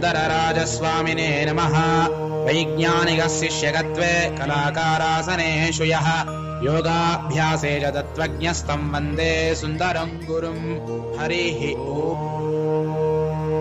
सुन्दरराजस्वामिने नमः वैज्ञानिकशिष्यकत्वे कलाकारासनेषु यः योगाभ्यासे च तत्त्वज्ञस्तम् वन्दे सुन्दरम् गुरुम् हरिः ओ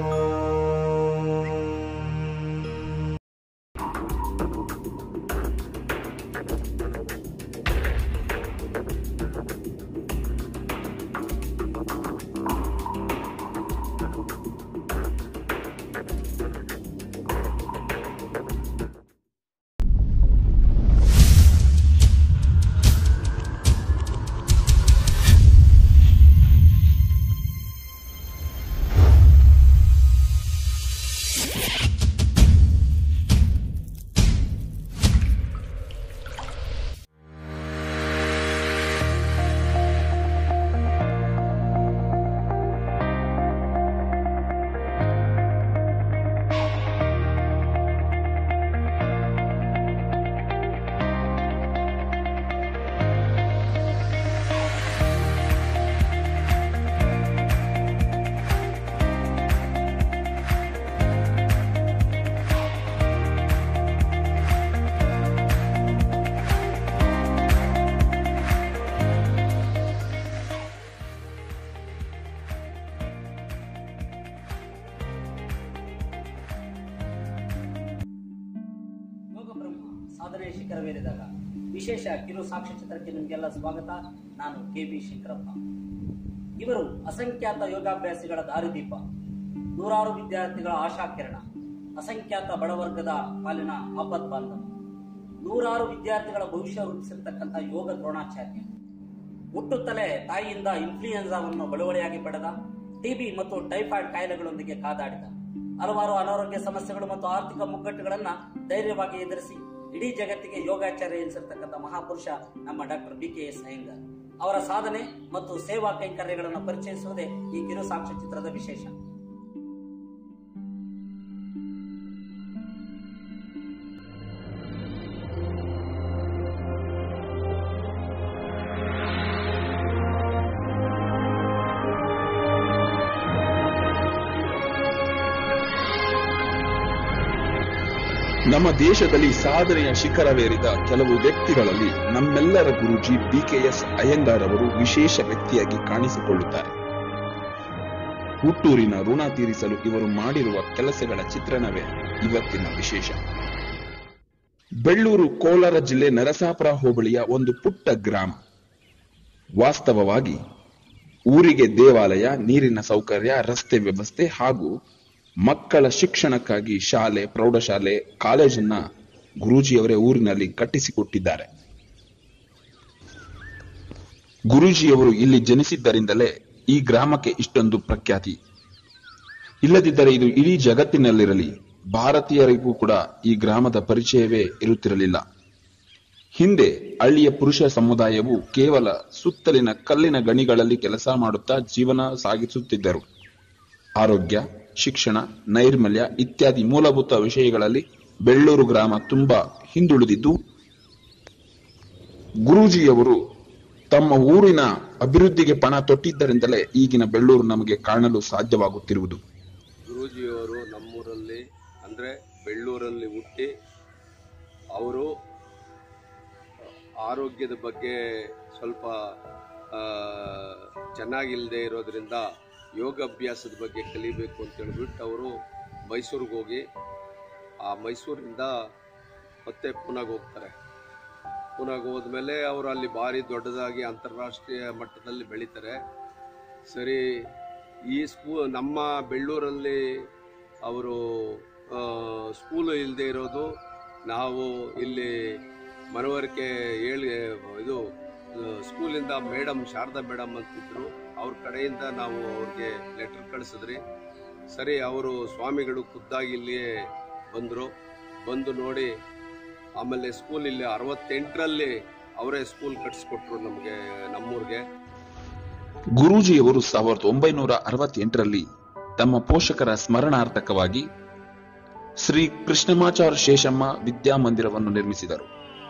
ಯೋಗ ಬ್ರಹ್ಮ ಸಾಧನೆ ಶಿಖರವೇರಿದಾಗ ವಿಶೇಷ ಕಿರು ಸಾಕ್ಷ್ಯಚಿತ್ರಕ್ಕೆ ನಿಮಗೆಲ್ಲ ಸ್ವಾಗತ ನಾನು ಕೆ ಬಿ ಶಂಕರಪ್ಪ ಇವರು ಅಸಂಖ್ಯಾತ ಯೋಗಾಭ್ಯಾಸಿಗಳ ದಾರಿದೀಪ ನೂರಾರು ವಿದ್ಯಾರ್ಥಿಗಳ ಆಶಾಕಿರಣ ಅಸಂಖ್ಯಾತ ಬಡವರ್ಗದ ಪಾಲಿನ ಆಪತ್ ಬಾಂಧವ ನೂರಾರು ವಿದ್ಯಾರ್ಥಿಗಳ ಭವಿಷ್ಯ ರೂಪಿಸಿರ್ತಕ್ಕಂಥ ಯೋಗ ದ್ರೋಣಾಚಾರ್ಯ ಹುಟ್ಟುತ್ತಲೇ ತಾಯಿಯಿಂದ ಇನ್ಫ್ಲೂಯೆನ್ಸಾವನ್ನು ಬಳುವಳಿಯಾಗಿ ಪಡೆದ ಟಿಬಿ ಮತ್ತು ಟೈಫಾಯ್ಡ್ ಕಾಯಿಲೆಗಳೊಂದಿಗೆ ಕಾದಾಡಿದ ಹಲವಾರು ಅನಾರೋಗ್ಯ ಸಮಸ್ಯೆಗಳು ಮತ್ತು ಆರ್ಥಿಕ ಮುಗ್ಗಟ್ಟುಗಳನ್ನ ಧೈರ್ಯವಾಗಿ ಎದುರಿಸಿ ಇಡೀ ಜಗತ್ತಿಗೆ ಯೋಗಾಚಾರ್ಯ ಎನಿಸಿರ್ತಕ್ಕಂಥ ಮಹಾಪುರುಷ ನಮ್ಮ doctor B K S Iyengar ಅವರ ಸಾಧನೆ ಮತ್ತು ಸೇವಾ ಕೈಂಕರ್ಯಗಳನ್ನು ಪರಿಚಯಿಸುವುದೇ ಈ ಕಿರು ಸಾಕ್ಷ್ಯ ಚಿತ್ರದ ವಿಶೇಷ ನಮ್ಮ ದೇಶದಲ್ಲಿ ಸಾಧನೆಯ ಶಿಖರವೇರಿದ ಕೆಲವು ವ್ಯಕ್ತಿಗಳಲ್ಲಿ ನಮ್ಮೆಲ್ಲರ ಗುರೂಜಿ ಬಿಕೆಎಸ್ ಅಯ್ಯಂಗಾರ್ ಅವರು ವಿಶೇಷ ವ್ಯಕ್ತಿಯಾಗಿ ಕಾಣಿಸಿಕೊಳ್ಳುತ್ತಾರೆ ಹುಟ್ಟೂರಿನ ಋಣ ತೀರಿಸಲು ಇವರು ಮಾಡಿರುವ ಕೆಲಸಗಳ ಚಿತ್ರಣವೇ ಇವತ್ತಿನ ವಿಶೇಷ ಬೆಳ್ಳೂರು ಕೋಲಾರ ಜಿಲ್ಲೆ ನರಸಾಪುರ ಹೋಬಳಿಯ ಒಂದು ಪುಟ್ಟ ಗ್ರಾಮ ವಾಸ್ತವವಾಗಿ ಊರಿಗೆ ದೇವಾಲಯ ನೀರಿನ ಸೌಕರ್ಯ ರಸ್ತೆ ವ್ಯವಸ್ಥೆ ಹಾಗೂ ಮಕ್ಕಳ ಶಿಕ್ಷಣಕ್ಕಾಗಿ ಶಾಲೆ ಪ್ರೌಢಶಾಲೆ ಕಾಲೇಜನ್ನ ಗುರೂಜಿಯವರೇ ಊರಿನಲ್ಲಿ ಕಟ್ಟಿಸಿಕೊಟ್ಟಿದ್ದಾರೆ ಗುರೂಜಿಯವರು ಇಲ್ಲಿ ಜನಿಸಿದ್ದರಿಂದಲೇ ಈ ಗ್ರಾಮಕ್ಕೆ ಇಷ್ಟೊಂದು ಪ್ರಖ್ಯಾತಿ ಇಲ್ಲದಿದ್ದರೆ ಇದು ಇಡೀ ಜಗತ್ತಿನಲ್ಲಿರಲಿ ಭಾರತೀಯರಿಗೂ ಕೂಡ ಈ ಗ್ರಾಮದ ಪರಿಚಯವೇ ಇರುತ್ತಿರಲಿಲ್ಲ ಹಿಂದೆ ಹಳ್ಳಿಯ ಪುರುಷ ಸಮುದಾಯವು ಕೇವಲ ಸುತ್ತಲಿನ ಕಲ್ಲಿನ ಗಣಿಗಳಲ್ಲಿ ಕೆಲಸ ಮಾಡುತ್ತಾ ಜೀವನ ಸಾಗಿಸುತ್ತಿದ್ದರು ಆರೋಗ್ಯ ಶಿಕ್ಷಣ ನೈರ್ಮಲ್ಯ ಇತ್ಯಾದಿ ಮೂಲಭೂತ ವಿಷಯಗಳಲ್ಲಿ ಬೆಳ್ಳೂರು ಗ್ರಾಮ ತುಂಬಾ ಹಿಂದುಳಿದಿದ್ದು ಗುರೂಜಿಯವರು ತಮ್ಮ ಊರಿನ ಅಭಿವೃದ್ಧಿಗೆ ಪಣ ತೊಟ್ಟಿದ್ದರಿಂದಲೇ ಈಗಿನ ಬೆಳ್ಳೂರು ನಮಗೆ ಕಾಣಲು ಸಾಧ್ಯವಾಗುತ್ತಿರುವುದು ಗುರೂಜಿಯವರು ನಮ್ಮೂರಲ್ಲಿ ಅಂದರೆ ಬೆಳ್ಳೂರಲ್ಲಿ ಹುಟ್ಟಿ ಅವರು ಆರೋಗ್ಯದ ಬಗ್ಗೆ ಸ್ವಲ್ಪ ಆ, ಚೆನ್ನಾಗಿಲ್ಲದೆ ಇರೋದ್ರಿಂದ ಯೋಗಾಭ್ಯಾಸದ ಬಗ್ಗೆ ಕಲಿಬೇಕು ಅಂತ ಹೇಳ್ಬಿಟ್ಟು ಅವರು ಮೈಸೂರಿಗೆ ಹೋಗಿ ಆ ಮೈಸೂರಿಂದ ಮತ್ತೆ ಪುನಾಗೆ ಹೋಗ್ತಾರೆ ಪುನಾಗೆ ಹೋದ್ಮೇಲೆ ಅವರು ಅಲ್ಲಿ ಭಾರಿ ದೊಡ್ಡದಾಗಿ ಅಂತಾರಾಷ್ಟ್ರೀಯ ಮಟ್ಟದಲ್ಲಿ ಬೆಳೀತಾರೆ ಸರಿ ಈ ಸ್ಕೂ ನಮ್ಮ ಬೆಳ್ಳೂರಲ್ಲಿ ಅವರು ಸ್ಕೂಲು ಇಲ್ಲದೆ ಇರೋದು ನಾವು ಇಲ್ಲಿ ಮನವರಿಕೆ ಹೇಳಿ ಇದು ಆ, ಸ್ಕೂಲಿಂದ ಮೇಡಮ್ ಶಾರದಾ ಮೇಡಮ್ ಅಂತಿದ್ರು ಅವ್ರ ಕಡೆಯಿಂದ ನಾವು ಅವ್ರಿಗೆ ಲೆಟರ್ ಕಳಿಸಿದ್ರಿ ಸರಿ ಅವರು ಸ್ವಾಮಿಗಳು ಖುದ್ದಾಗಿ ಇಲ್ಲಿಯೇ ಬಂದರು ಬಂದು ನೋಡಿ ಆಮೇಲೆ ಸ್ಕೂಲ್ ಇಲ್ಲಿ ಅರವತ್ತೆಂಟರಲ್ಲಿ ಅವರೇ ಸ್ಕೂಲ್ ಕಟ್ಸ್ಕೊಟ್ರು ನಮಗೆ ನಮ್ಮೂರಿಗೆ ಗುರೂಜಿಯವರು ಸಾವಿರದ ಒಂಬೈನೂರ ಅರವತ್ತೆಂಟರಲ್ಲಿ ತಮ್ಮ ಪೋಷಕರ ಸ್ಮರಣಾರ್ಥಕವಾಗಿ ಶ್ರೀ ಕೃಷ್ಣಮಾಚಾರ್ಯ ಶೇಷಮ್ಮ ವಿದ್ಯಾಮಂದಿರವನ್ನು ನಿರ್ಮಿಸಿದರು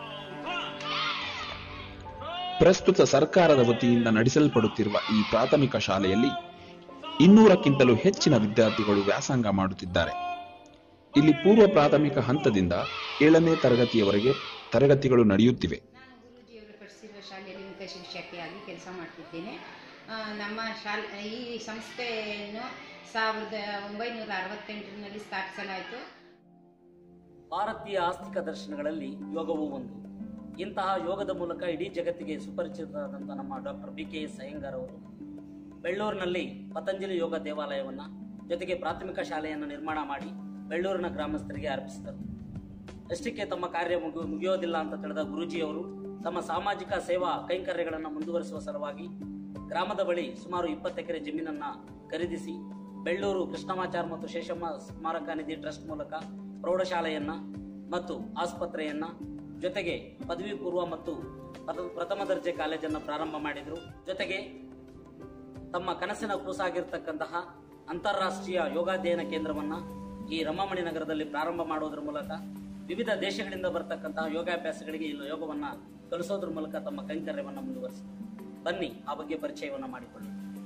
ಪ್ರಸ್ತುತ ಸರ್ಕಾರದ ವತಿಯಿಂದ ನಡೆಸಲ್ಪಡುತ್ತಿರುವ ಈ ಪ್ರಾಥಮಿಕ ಶಾಲೆಯಲ್ಲಿ ಇನ್ನೂರಕ್ಕಿಂತಲೂ ಹೆಚ್ಚಿನ ವಿದ್ಯಾರ್ಥಿಗಳು ವ್ಯಾಸಂಗ ಮಾಡುತ್ತಿದ್ದಾರೆ ಇಲ್ಲಿ ಪೂರ್ವ ಪ್ರಾಥಮಿಕ ಹಂತದಿಂದ ಏಳನೇ ತರಗತಿಯವರೆಗೆ ತರಗತಿಗಳು ನಡೆಯುತ್ತಿವೆ ನಾನು ಗುರೂಜಿಯವರು ಪಡಿಸಿರುವ ಶಾಲೆಯಲ್ಲಿ ಮುಖ್ಯ ಶಿಕ್ಷಕಿಯಾಗಿ ಕೆಲಸ ಮಾಡ್ತಿದ್ದೇನೆ ಆ, ನಮ್ಮ ಶಾಲೆ ಈ ಸಂಸ್ಥೆಯನ್ನು ಸಾವಿರದ ಒಂಬೈನೂರ ಅರವತ್ತೆಂಟರಲ್ಲಿ ಸ್ಥಾಪಿಸಲಾಯಿತು ಭಾರತೀಯ ಆಸ್ತಿಕ ದರ್ಶನಗಳಲ್ಲಿ ಯೋಗವು ಒಂದು ಇಂತಹ ಯೋಗದ ಮೂಲಕ ಇಡೀ ಜಗತ್ತಿಗೆ ಸುಪರಿಚಿತರಾದಂಥ ನಮ್ಮ doctor B K S Iyengar ಅವರು ಬೆಳ್ಳೂರಿನಲ್ಲಿ ಪತಂಜಲಿ ಯೋಗ ದೇವಾಲಯವನ್ನು ಜೊತೆಗೆ ಪ್ರಾಥಮಿಕ ಶಾಲೆಯನ್ನು ನಿರ್ಮಾಣ ಮಾಡಿ ಬೆಳ್ಳೂರಿನ ಗ್ರಾಮಸ್ಥರಿಗೆ ಅರ್ಪಿಸಿದರು ಅಷ್ಟಕ್ಕೆ ತಮ್ಮ ಕಾರ್ಯ ಮುಗಿ ಮುಗಿಯೋದಿಲ್ಲ ಅಂತ ತಿಳಿದ ಗುರೂಜಿಯವರು ತಮ್ಮ ಸಾಮಾಜಿಕ ಸೇವಾ ಕೈಂಕರ್ಯಗಳನ್ನು ಮುಂದುವರಿಸುವ ಸಲುವಾಗಿ ಗ್ರಾಮದ ಬಳಿ ಸುಮಾರು ಇಪ್ಪತ್ತು ಎಕರೆ ಜಮೀನನ್ನು ಖರೀದಿಸಿ ಬೆಳ್ಳೂರು ಕೃಷ್ಣಮಾಚಾರ್ ಮತ್ತು ಶೇಷಮ್ಮ ಸ್ಮಾರಕ ನಿಧಿ ಟ್ರಸ್ಟ್ ಮೂಲಕ ಪ್ರೌಢಶಾಲೆಯನ್ನ ಮತ್ತು ಆಸ್ಪತ್ರೆಯನ್ನ ಜೊತೆಗೆ ಪದವಿ ಪೂರ್ವ ಮತ್ತು ಪ್ರಥ- ಪ್ರಥಮ ದರ್ಜೆ ಕಾಲೇಜನ್ನು ಪ್ರಾರಂಭ ಮಾಡಿದರು ಜೊತೆಗೆ ತಮ್ಮ ಕನಸಿನ ಕೂಸಾಗಿರ್ತಕ್ಕಂತಹ ಅಂತಾರಾಷ್ಟ್ರೀಯ ಯೋಗಾಧ್ಯಯನ ಕೇಂದ್ರವನ್ನ ಈ ರಮಾಮಣಿ ನಗರದಲ್ಲಿ ಪ್ರಾರಂಭ ಮಾಡೋದ್ರ ಮೂಲಕ ವಿವಿಧ ದೇಶಗಳಿಂದ ಬರ್ತಕ್ಕಂತಹ ಯೋಗಾಭ್ಯಾಸಗಳಿಗೆ ಈ ಯೋಗವನ್ನ ಕಲಿಸೋದ್ರ ಮೂಲಕ ತಮ್ಮ ಕೈಂಕರ್ಯವನ್ನ ಮುಂದುವರಿಸಿದರು ಬನ್ನಿ ಆ ಬಗ್ಗೆ ಪರಿಚಯವನ್ನ ಮಾಡಿಕೊಳ್ಳಿ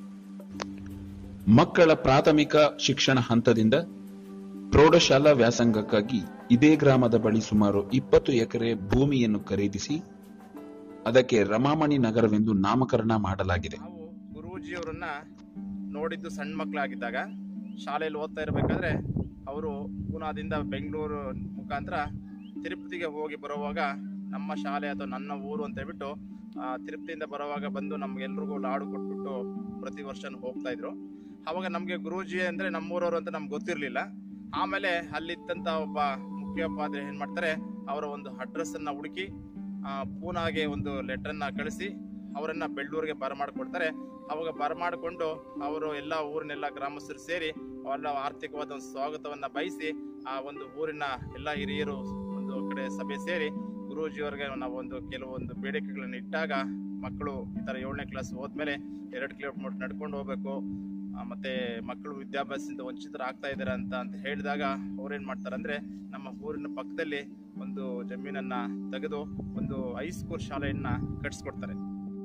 ಮಕ್ಕಳ ಪ್ರಾಥಮಿಕ ಶಿಕ್ಷಣ ಹಂತದಿಂದ ಪ್ರೌಢಶಾಲಾ ವ್ಯಾಸಂಗಕ್ಕಾಗಿ ಇದೇ ಗ್ರಾಮದ ಬಳಿ ಸುಮಾರು ಇಪ್ಪತ್ತು ಎಕರೆ ಭೂಮಿಯನ್ನು ಖರೀದಿಸಿ ಅದಕ್ಕೆ ರಮಾಮಣಿ ನಗರವೆಂದು ನಾಮಕರಣ ಮಾಡಲಾಗಿದೆ ನಾವು ಗುರೂಜಿಯವರನ್ನ ನೋಡಿದ್ದು ಸಣ್ಣ ಮಕ್ಕಳಾಗಿದ್ದಾಗ ಶಾಲೆಯಲ್ಲಿ ಓದ್ತಾ ಇರಬೇಕಾದ್ರೆ ಅವರು ಪೂನಾದಿಂದ ಬೆಂಗಳೂರು ಮುಖಾಂತರ ತಿರುಪತಿಗೆ ಹೋಗಿ ಬರುವಾಗ ನಮ್ಮ ಶಾಲೆ ಅಥವಾ ನನ್ನ ಊರು ಅಂತ ಹೇಳ್ಬಿಟ್ಟು ಆ, ತಿರುಪತಿಯಿಂದ ಬರುವಾಗ ಬಂದು ನಮ್ಗೆಲ್ರಿಗೂ ಲಾಡು ಕೊಟ್ಬಿಟ್ಟು ಪ್ರತಿ ವರ್ಷ ಹೋಗ್ತಾ ಇದ್ರು ಅವಾಗ ನಮಗೆ ಗುರೂಜಿ ಅಂದರೆ ನಮ್ಮೂರವರು ಅಂತ ನಮ್ಗೆ ಗೊತ್ತಿರಲಿಲ್ಲ ಆಮೇಲೆ ಅಲ್ಲಿದ್ದಂಥ ಒಬ್ಬ ಮುಖ್ಯೋಪಾಧ್ಯಾಯ ಏನು ಮಾಡ್ತಾರೆ ಅವರ ಒಂದು ಅಡ್ರೆಸ್ಸನ್ನು ಹುಡುಕಿ ಆ, ಪೂನಾಗೆ ಒಂದು ಲೆಟ್ರನ್ನ ಕಳಿಸಿ ಅವರನ್ನ ಬೆಳ್ಳೂರಿಗೆ ಬರಮಾಡ್ಕೊಡ್ತಾರೆ ಅವಾಗ ಬರಮಾಡಿಕೊಂಡು ಅವರು ಎಲ್ಲ ಊರಿನೆಲ್ಲ ಗ್ರಾಮಸ್ಥರು ಸೇರಿ ಅವರ ಆರ್ಥಿಕವಾದ ಒಂದು ಸ್ವಾಗತವನ್ನ ಬಯಸಿ ಆ ಒಂದು ಊರಿನ ಎಲ್ಲ ಹಿರಿಯರು ಒಂದು ಕಡೆ ಸಭೆ ಸೇರಿ ಗುರೂಜಿಯವರಿಗೆ ನಾವು ಒಂದು ಕೆಲವೊಂದು ಬೇಡಿಕೆಗಳನ್ನು ಇಟ್ಟಾಗ ಮಕ್ಕಳು ಈ ಥರ ಏಳನೇ ಕ್ಲಾಸ್ ಹೋದ್ಮೇಲೆ ಎರಡು ಕಿಲೋಮೀಟರ್ ನಡ್ಕೊಂಡು ಹೋಗ್ಬೇಕು ಆ, ಮತ್ತೆ ಮಕ್ಕಳು ವಿದ್ಯಾಭ್ಯಾಸದಿಂದ ವಂಚಿತರಾಗ್ತಾ ಇದ್ದಾರೆ ಅಂತ ಅಂತ ಹೇಳಿದಾಗ ಅವ್ರೇನ್ ಮಾಡ್ತಾರೆ ಅಂದ್ರೆ ನಮ್ಮ ಊರಿನ ಪಕ್ಕದಲ್ಲಿ ಒಂದು ಜಮೀನನ್ನ ತೆಗೆದು ಒಂದು ಹೈಸ್ಕೂಲ್ ಶಾಲೆಯನ್ನ ಕಟ್ಸ್ಕೊಡ್ತಾರೆ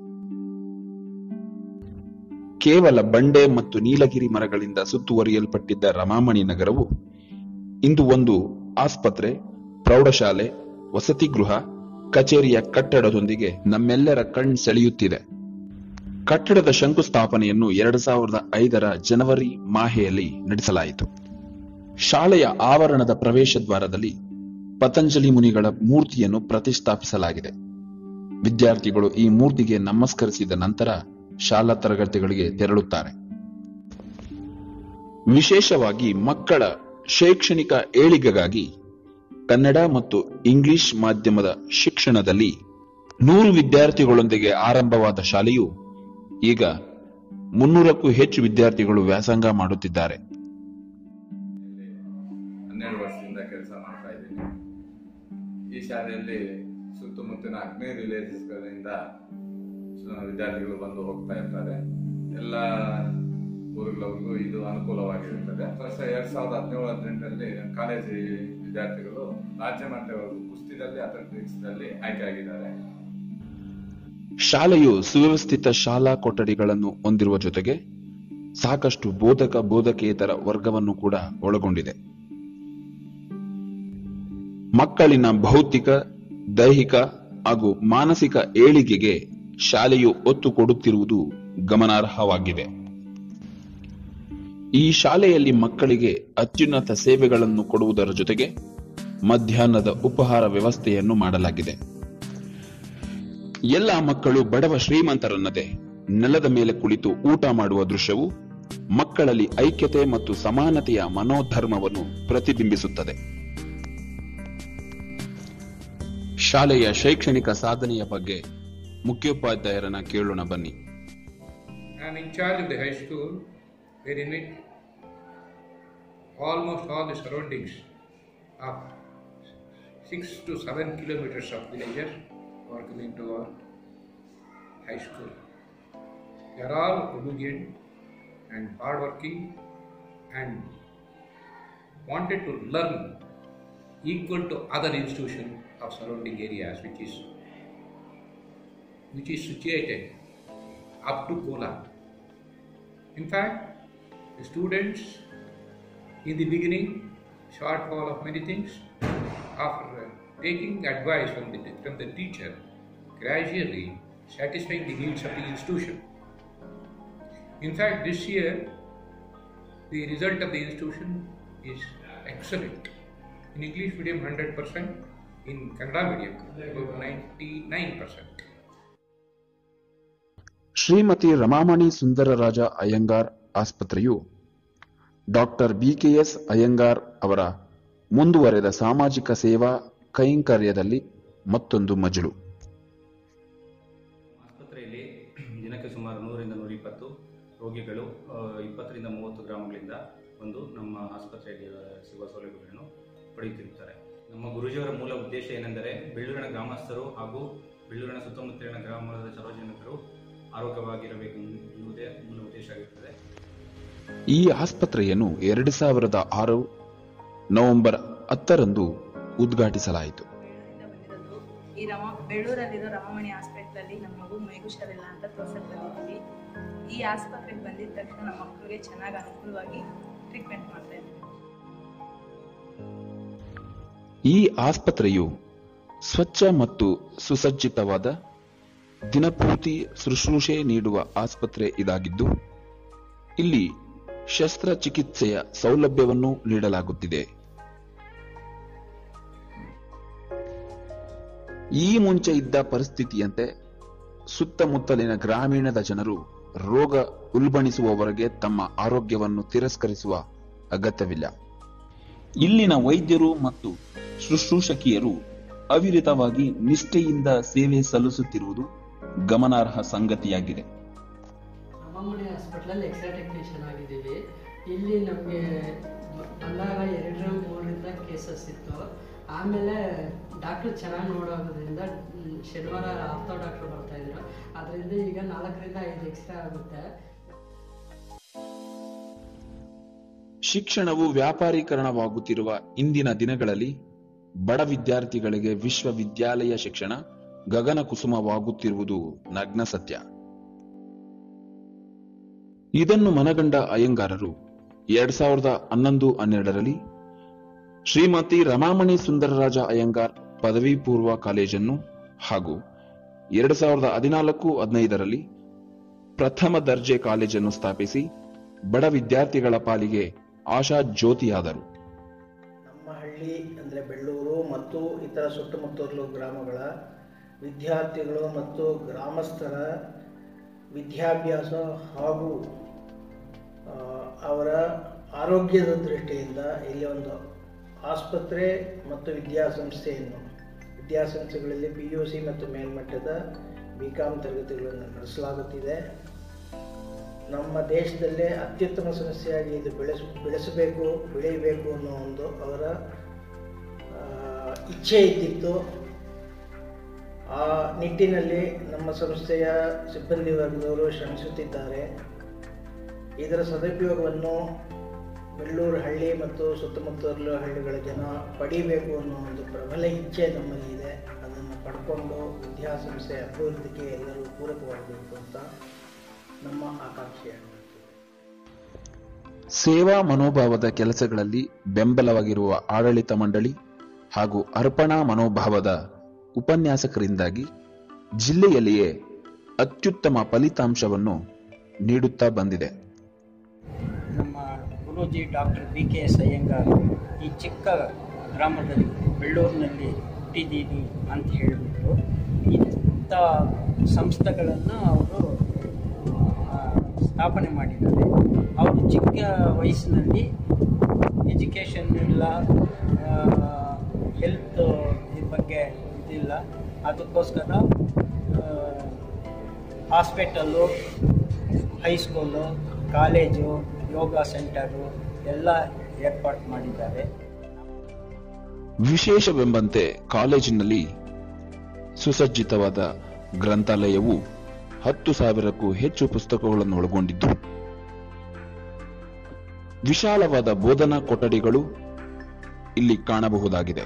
ಕೇವಲ ಬಂಡೆ ಮತ್ತು ನೀಲಗಿರಿ ಮರಗಳಿಂದ ಸುತ್ತುವರಿಯಲ್ಪಟ್ಟಿದ್ದ ರಮಾಮಣಿ ನಗರವು ಇಂದು ಒಂದು ಆಸ್ಪತ್ರೆ ಪ್ರೌಢಶಾಲೆ ವಸತಿ ಗೃಹ ಕಚೇರಿಯ ಕಟ್ಟಡದೊಂದಿಗೆ ನಮ್ಮೆಲ್ಲರ ಕಣ್ ಸೆಳೆಯುತ್ತಿದೆ ಕಟ್ಟಡದ ಶಂಕುಸ್ಥಾಪನೆಯನ್ನು ಎರಡು ಸಾವಿರದ ಐದರ ಜನವರಿ ಮಾಹೆಯಲ್ಲಿ ನಡೆಸಲಾಯಿತು ಶಾಲೆಯ ಆವರಣದ ಪ್ರವೇಶ ದ್ವಾರದಲ್ಲಿ ಪತಂಜಲಿ ಮುನಿಗಳ ಮೂರ್ತಿಯನ್ನು ಪ್ರತಿಷ್ಠಾಪಿಸಲಾಗಿದೆ ವಿದ್ಯಾರ್ಥಿಗಳು ಈ ಮೂರ್ತಿಗೆ ನಮಸ್ಕರಿಸಿದ ನಂತರ ಶಾಲಾ ತರಗತಿಗಳಿಗೆ ತೆರಳುತ್ತಾರೆ ವಿಶೇಷವಾಗಿ ಮಕ್ಕಳ ಶೈಕ್ಷಣಿಕ ಏಳಿಗೆಗಾಗಿ ಕನ್ನಡ ಮತ್ತು ಇಂಗ್ಲಿಷ್ ಮಾಧ್ಯಮದ ಶಿಕ್ಷಣದಲ್ಲಿ ನೂರು ವಿದ್ಯಾರ್ಥಿಗಳೊಂದಿಗೆ ಆರಂಭವಾದ ಶಾಲೆಯು ಈಗ ಮುನ್ನೂರಕ್ಕೂ ಹೆಚ್ಚು ವಿದ್ಯಾರ್ಥಿಗಳು ವ್ಯಾಸಂಗ ಮಾಡುತ್ತಿದ್ದಾರೆ ಹನ್ನೆರಡು ವರ್ಷದಿಂದ ಕೆಲಸ ಮಾಡ್ತಾ ಇದ್ದೀನಿ ಈ ಶಾಲೆಯಲ್ಲಿ ಸುತ್ತಮುತ್ತಲಿನ ಅಗ್ನೇರ್ ವಿಲೇಜಸ್ಗಳಿಂದ ವಿದ್ಯಾರ್ಥಿಗಳು ಬಂದು ಹೋಗ್ತಾ ಇರ್ತಾರೆ ಎಲ್ಲ ಊರುಗಳವ್ರಿಗೂ ಇದು ಅನುಕೂಲವಾಗಿರುತ್ತದೆ ವರ್ಷ ಎರಡ್ ಸಾವಿರದ ಹದಿನೇಳು ಹದಿನೆಂಟರಲ್ಲಿ ಕಾಲೇಜ್ ವಿದ್ಯಾರ್ಥಿಗಳು ರಾಜ್ಯ ಮಟ್ಟವರೆಗೂ ಕುಸ್ತಿದಲ್ಲಿ ಅಥ್ಲೆಟಿಕ್ಸ್ನಲ್ಲಿ ಆಯ್ಕೆಯಾಗಿದ್ದಾರೆ ಶಾಲೆಯು ಸುವ್ಯವಸ್ಥಿತ ಶಾಲಾ ಕೊಠಡಿಗಳನ್ನು ಹೊಂದಿರುವ ಜೊತೆಗೆ ಸಾಕಷ್ಟು ಬೋಧಕ ಬೋಧಕೇತರ ವರ್ಗವನ್ನು ಕೂಡ ಒಳಗೊಂಡಿದೆ ಮಕ್ಕಳಿನ ಭೌತಿಕ ದೈಹಿಕ ಹಾಗೂ ಮಾನಸಿಕ ಏಳಿಗೆಗೆ ಶಾಲೆಯು ಒತ್ತು ಕೊಡುತ್ತಿರುವುದು ಗಮನಾರ್ಹವಾಗಿದೆ ಈ ಶಾಲೆಯಲ್ಲಿ ಮಕ್ಕಳಿಗೆ ಅತ್ಯುನ್ನತ ಸೇವೆಗಳನ್ನು ಕೊಡುವುದರ ಜೊತೆಗೆ ಮಧ್ಯಾಹ್ನದ ಉಪಹಾರ ವ್ಯವಸ್ಥೆಯನ್ನು ಮಾಡಲಾಗಿದೆ ಎಲ್ಲ ಮಕ್ಕಳು ಬಡವ ಶ್ರೀಮಂತರನ್ನದೆ ನೆಲದ ಮೇಲೆ ಕುಳಿತು ಊಟ ಮಾಡುವ ದೃಶ್ಯವು ಮಕ್ಕಳಲ್ಲಿ ಐಕ್ಯತೆ ಮತ್ತು ಸಮಾನತೆಯ ಮನೋಧರ್ಮವನ್ನು ಪ್ರತಿಬಿಂಬಿಸುತ್ತದೆ ಶಾಲೆಯ ಶೈಕ್ಷಣಿಕ ಸಾಧನೆಯ ಬಗ್ಗೆ ಮುಖ್ಯೋಪಾಧ್ಯಾಯರನ್ನ ಕೇಳೋಣ ಬನ್ನಿ I am in charge of the high school, wherein it almost all the surroundings of six to seven kilometers of villages are coming to our high school. They are all obedient and hardworking and wanted to learn equal to other institutions of surrounding areas, which is which is situated up to Kola. In fact, the students in the beginning shortfall of many things. After uh, taking advice from the, from the teacher, gradually satisfying the needs of the institution. In fact, this year, the result of the institution is excellent. In English medium, 100%. In Kannada medium, about 99%. Shrimati Ramamani Sundararaja Iyengar ಆಸ್ಪತ್ರೆಯು doctor BKS Iyengar ಅವರ ಮುಂದುವರೆದ ಸಾಮಾಜಿಕ ಸೇವಾ ಕೈಂಕರ್ಯದಲ್ಲಿ ಮತ್ತೊಂದು ಮಜಲು ಆಸ್ಪತ್ರೆಯಲ್ಲಿ ದಿನಕ್ಕೆ ಸುಮಾರು ನೂರಿಂದ ನೂರ ಇಪ್ಪತ್ತು ರೋಗಿಗಳು ಆ, ಇಪ್ಪತ್ತರಿಂದ ಮೂವತ್ತು ಗ್ರಾಮಗಳಿಂದ ಬಂದು ನಮ್ಮ ಆಸ್ಪತ್ರೆಯಲ್ಲಿ ಆ, ಸಿಗುವ ಸೌಲಭ್ಯಗಳನ್ನು ಪಡೆಯುತ್ತಿರುತ್ತಾರೆ ನಮ್ಮ ಗುರುಜಿಯವರ ಮೂಲ ಉದ್ದೇಶ ಏನೆಂದರೆ ಬೆಳ್ಳೂರಿನ ಗ್ರಾಮಸ್ಥರು ಹಾಗೂ ಬೆಳ್ಳೂರಿನ ಸುತ್ತಮುತ್ತಲಿನ ಗ್ರಾಮದ ಸಾರ್ವಜನಿಕರು ಆರೋಗ್ಯವಾಗಿರಬೇಕು ಎನ್ನುವುದೇ ಮೂಲ ಉದ್ದೇಶ ಆಗಿರುತ್ತದೆ ಈ ಆಸ್ಪತ್ರೆಯನ್ನು ಎರಡು ಸಾವಿರದ ಆರು ನವೆಂಬರ್ ಹತ್ತರಂದು ಉದ್ಘಾಟಿಸಲಾಯಿತು ಬಂದಿರೋದು ಈ ರಮ ಬೆಳ್ಳೂರಲ್ಲಿರೋ ರಮಮಣಿ ಹಾಸ್ಪಿಟ್ಲಲ್ಲಿ ನಮ್ಮ ಮಗು ಮೈಗುಷರಿಲ್ಲ ಅಂತ ತೋರ್ಸಕ್ ಬಂದಿದ್ದೀವಿ ಈ ಆಸ್ಪತ್ರೆಗೆ ಬಂದಿದ ತಕ್ಷಣ ನಮ್ಮ ಮಕ್ಕಳಿಗೆ ಚೆನ್ನಾಗಿ ಅನುಕೂಲವಾಗಿ ಟ್ರೀಟ್ಮೆಂಟ್ ಮಾಡ್ತಾ ಇದ್ದೀವಿ ಈ ಆಸ್ಪತ್ರೆಯು ಸ್ವಚ್ಛ ಮತ್ತು ಸುಸಜ್ಜಿತವಾದ ದಿನಪೂರ್ತಿ ಶುಶ್ರೂಷೆ ನೀಡುವ ಆಸ್ಪತ್ರೆ ಇದಾಗಿದ್ದು ಇಲ್ಲಿ ಶಸ್ತ್ರಚಿಕಿತ್ಸೆಯ ಸೌಲಭ್ಯವನ್ನು ನೀಡಲಾಗುತ್ತಿದೆ ಈ ಮುಂಚೆ ಇದ್ದ ಪರಿಸ್ಥಿತಿಯಂತೆ ಸುತ್ತಮುತ್ತಲಿನ ಗ್ರಾಮೀಣದ ಜನರು ರೋಗ ಉಲ್ಬಣಿಸುವವರೆಗೆ ತಮ್ಮ ಆರೋಗ್ಯವನ್ನು ತಿರಸ್ಕರಿಸುವ ಅಗತ್ಯವಿಲ್ಲ ಇಲ್ಲಿನ ವೈದ್ಯರು ಮತ್ತು ಶುಶ್ರೂಷಕಿಯರು ಅವಿರತವಾಗಿ ನಿಷ್ಠೆಯಿಂದ ಸೇವೆ ಸಲ್ಲಿಸುತ್ತಿರುವುದು ಗಮನಾರ್ಹ ಸಂಗತಿಯಾಗಿದೆ ರಾಮಮಣಿ ಹಾಸ್ಪಿಟ್ಲಲ್ಲಿ ಎಕ್ಸ್ರೇ ಟೆಕ್ನಿಷಿಯನ್ ಆಗಿದ್ದೀವಿ ಇಲ್ಲಿ ನಮಗೆ ಬಂದಾಗ ಎರಡರ ಮೂರರಿಂದ ಕೇಸಸ್ ಇತ್ತು ಆಮೇಲೆ ಡಾಕ್ಟ್ರು ಚೆನ್ನಾಗಿ ನೋಡೋದ್ರಿಂದ ಮ್, ಶನಿವಾರ ಆರ್ಥೋ ಡಾಕ್ಟ್ರು ಬರ್ತಾ ಇದ್ರು ಅದರಿಂದ ಈಗ ನಾಲ್ಕರಿಂದ ಐದು ಎಕ್ಸ್ರೇ ಆಗುತ್ತೆ ಶಿಕ್ಷಣವು ವ್ಯಾಪಾರೀಕರಣವಾಗುತ್ತಿರುವ ಇಂದಿನ ದಿನಗಳಲ್ಲಿ ಬಡ ವಿದ್ಯಾರ್ಥಿಗಳಿಗೆ ವಿಶ್ವವಿದ್ಯಾಲಯ ಶಿಕ್ಷಣ ಗಗನ ಕುಸುಮವಾಗುತ್ತಿರುವುದು ನಗ್ನ ಸತ್ಯ ಇದನ್ನು ಮನಗಂಡ ಅಯ್ಯಂಗಾರರು ಎರಡ್ ಸಾವಿರದ ಹನ್ನೊಂದು ಹನ್ನೆರಡರಲ್ಲಿ ಶ್ರೀಮತಿ ರಮಾಮಣಿ ಸುಂದರರಾಜ ಅಯ್ಯಂಗಾರ್ ಪದವಿ ಪೂರ್ವ ಕಾಲೇಜನ್ನು ಹಾಗೂ ಎರಡ್ ಸಾವಿರದ ಹದಿನಾಲ್ಕು ಹದಿನೈದರಲ್ಲಿ ಪ್ರಥಮ ದರ್ಜೆ ಕಾಲೇಜನ್ನು ಸ್ಥಾಪಿಸಿ ಬಡ ವಿದ್ಯಾರ್ಥಿಗಳ ಪಾಲಿಗೆ ಆಶಾ ಜ್ಯೋತಿಯಾದರು ನಮ್ಮ ಹಳ್ಳಿ ಅಂದರೆ ಬೆಳ್ಳೂರು ಮತ್ತು ಇತರ ಸುತ್ತಮುತ್ತಲು ಗ್ರಾಮಗಳ ವಿದ್ಯಾರ್ಥಿಗಳು ಮತ್ತು ಗ್ರಾಮಸ್ಥರ ವಿದ್ಯಾಭ್ಯಾಸ ಹಾಗೂ ಆ, ಅವರ ಆರೋಗ್ಯದ ದೃಷ್ಟಿಯಿಂದ ಇಲ್ಲಿ ಒಂದು ಆಸ್ಪತ್ರೆ ಮತ್ತು ವಿದ್ಯಾಸಂಸ್ಥೆಯನ್ನು ವಿದ್ಯಾಸಂಸ್ಥೆಗಳಲ್ಲಿ ಪಿ ಯು ಸಿ ಮತ್ತು ಮೇಲ್ಮಟ್ಟದ ಬಿ ಕಾಮ್ ತರಗತಿಗಳನ್ನು ನಡೆಸಲಾಗುತ್ತಿದೆ ನಮ್ಮ ದೇಶದಲ್ಲೇ ಅತ್ಯುತ್ತಮ ಸಂಸ್ಥೆಯಾಗಿ ಇದು ಬೆಳೆಸ ಬೆಳೆಸಬೇಕು ಬೆಳೆಯಬೇಕು ಅನ್ನೋ ಒಂದು ಅವರ ಆ, ಇಚ್ಛೆ ಇದ್ದಿತ್ತು ಆ ನಿಟ್ಟಿನಲ್ಲಿ ನಮ್ಮ ಸಂಸ್ಥೆಯ ಸಿಬ್ಬಂದಿ ವರ್ಗದವರು ಶ್ರಮಿಸುತ್ತಿದ್ದಾರೆ ಇದರ ಸದುಪಯೋಗವನ್ನು ಬೆಳ್ಳೂರು ಹಳ್ಳಿ ಮತ್ತು ಸುತ್ತಮುತ್ತಲ ಹಳ್ಳಿಗಳ ಜನ ಪಡಿಬೇಕು ಅನ್ನೋ ಒಂದು ಪ್ರಬಲ ಇಚ್ಛೆ ನಮ್ಮಲ್ಲಿ ಇದೆ ಅದನ್ನು ಪಡ್ಕೊಂಡು ವಿದ್ಯಾಸಂಸ್ಥೆ ಅಭಿವೃದ್ಧಿಗೆ ಎಲ್ಲರೂ ಪೂರಕವಾಗಬೇಕು ಅಂತ ನಮ್ಮ ಆಕಾಂಕ್ಷೆಯಾಗಿದೆ ಸೇವಾ ಮನೋಭಾವದ ಕೆಲಸಗಳಲ್ಲಿ ಬೆಂಬಲವಾಗಿರುವ ಆಡಳಿತ ಮಂಡಳಿ ಹಾಗೂ ಅರ್ಪಣಾ ಮನೋಭಾವದ ಉಪನ್ಯಾಸಕರಿಂದಾಗಿ ಜಿಲ್ಲೆಯಲ್ಲಿಯೇ ಅತ್ಯುತ್ತಮ ಫಲಿತಾಂಶವನ್ನು ನೀಡುತ್ತಾ ಬಂದಿದೆ ನಮ್ಮ Guruji doctor B K S Iyengar ಈ ಚಿಕ್ಕ ಗ್ರಾಮದಲ್ಲಿ ಬೆಳ್ಳೂರಿನಲ್ಲಿ ಹುಟ್ಟಿದ್ದೀವಿ ಅಂತ ಹೇಳಿಬಿಟ್ಟು ಇಂಥ ಸಂಸ್ಥೆಗಳನ್ನು ಅವರು ಸ್ಥಾಪನೆ ಮಾಡಿದ್ದಾರೆ ಅವರು ಚಿಕ್ಕ ವಯಸ್ಸಿನಲ್ಲಿ ಎಜುಕೇಷನ್ ಇಲ್ಲ ಹೆಲ್ತ್ ಬಗ್ಗೆ ಇದಿಲ್ಲ ಅದಕ್ಕೋಸ್ಕರ hospital high school college yoga centre ಎಲ್ಲ ಏರ್ಪಾಟ್ ಮಾಡಿದ್ದಾರೆ ವಿಶೇಷವೆಂಬಂತೆ ಕಾಲೇಜಿನಲ್ಲಿ ಸುಸಜ್ಜಿತವಾದ ಗ್ರಂಥಾಲಯವು ಹತ್ತು ಸಾವಿರಕ್ಕೂ ಹೆಚ್ಚು ಪುಸ್ತಕಗಳನ್ನು ಒಳಗೊಂಡಿದ್ದು ವಿಶಾಲವಾದ ಬೋಧನಾ ಕೊಠಡಿಗಳು ಇಲ್ಲಿ ಕಾಣಬಹುದಾಗಿದೆ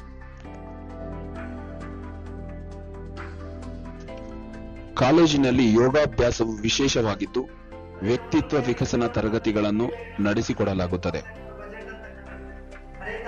ಕಾಲೇಜಿನಲ್ಲಿ ಯೋಗಾಭ್ಯಾಸವು ವಿಶೇಷವಾಗಿದ್ದು ವ್ಯಕ್ತಿತ್ವ ವಿಕಸನ ತರಗತಿಗಳನ್ನು ನಡೆಸಿಕೊಡಲಾಗುತ್ತದೆ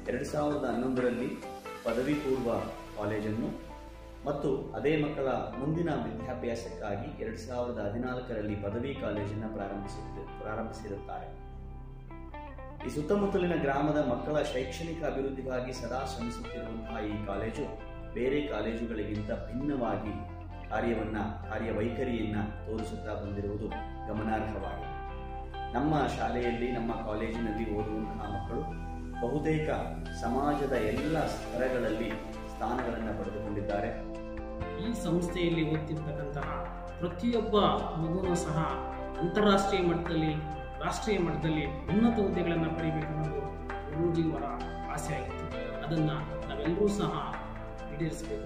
ಎರಡು ಸಾವಿರದ ಹನ್ನೊಂದರಲ್ಲಿ ಪದವಿ ಪೂರ್ವ ಕಾಲೇಜನ್ನು ಮತ್ತು ಅದೇ ಮಕ್ಕಳ ಮುಂದಿನ ವಿದ್ಯಾಭ್ಯಾಸಕ್ಕಾಗಿ ಎರಡು ಸಾವಿರದ ಹದಿನಾಲ್ಕರಲ್ಲಿ ಪದವಿ ಕಾಲೇಜನ್ನು ಪ್ರಾರಂಭಿಸಿದ್ದು ಪ್ರಾರಂಭಿಸಿರುತ್ತಾರೆ ಈ ಸುತ್ತಮುತ್ತಲಿನ ಗ್ರಾಮದ ಮಕ್ಕಳ ಶೈಕ್ಷಣಿಕ ಅಭಿವೃದ್ಧಿಗಾಗಿ ಸದಾ ಶ್ರಮಿಸುತ್ತಿರುವಂತಹ ಈ ಕಾಲೇಜು ಬೇರೆ ಕಾಲೇಜುಗಳಿಗಿಂತ ಭಿನ್ನವಾಗಿ ಕಾರ್ಯವನ್ನ ಕಾರ್ಯವೈಖರಿಯನ್ನ ತೋರಿಸುತ್ತಾ ಬಂದಿರುವುದು ಗಮನಾರ್ಹವಾಗಿದೆ ನಮ್ಮ ಶಾಲೆಯಲ್ಲಿ ನಮ್ಮ ಕಾಲೇಜಿನಲ್ಲಿ ಓದುವಂತಹ ಮಕ್ಕಳು ಬಹುತೇಕ ಸಮಾಜದ ಎಲ್ಲ ಸ್ತರಗಳಲ್ಲಿ ಸ್ಥಾನಗಳನ್ನು ಪಡೆದುಕೊಂಡಿದ್ದಾರೆ ಈ ಸಂಸ್ಥೆಯಲ್ಲಿ ಓದ್ತಿರ್ತಕ್ಕಂತಹ ಪ್ರತಿಯೊಬ್ಬ ಮಗುವೂ ಸಹ ಅಂತಾರಾಷ್ಟ್ರೀಯ ಮಟ್ಟದಲ್ಲಿ ರಾಷ್ಟ್ರೀಯ ಮಟ್ಟದಲ್ಲಿ ಉನ್ನತ ಹುದ್ದೆಗಳನ್ನು ಪಡಿಬೇಕು ಅನ್ನೋದು ಗುರೂಜಿಯವರ ಆಸೆ ಆಗಿತ್ತು ಅದನ್ನು ನಾವೆಲ್ಲರೂ ಸಹ ಈಡೇರಿಸಬೇಕು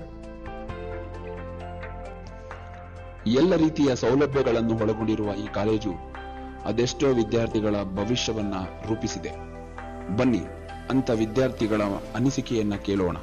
ಎಲ್ಲ ರೀತಿಯ ಸೌಲಭ್ಯಗಳನ್ನು ಒಳಗೊಂಡಿರುವ ಈ ಕಾಲೇಜು ಅದೆಷ್ಟೋ ವಿದ್ಯಾರ್ಥಿಗಳ ಭವಿಷ್ಯವನ್ನ ರೂಪಿಸಿದೆ ಬನ್ನಿ ಅಂತ ವಿದ್ಯಾರ್ಥಿಗಳ ಅನಿಸಿಕೆಯನ್ನ ಕೇಳೋಣ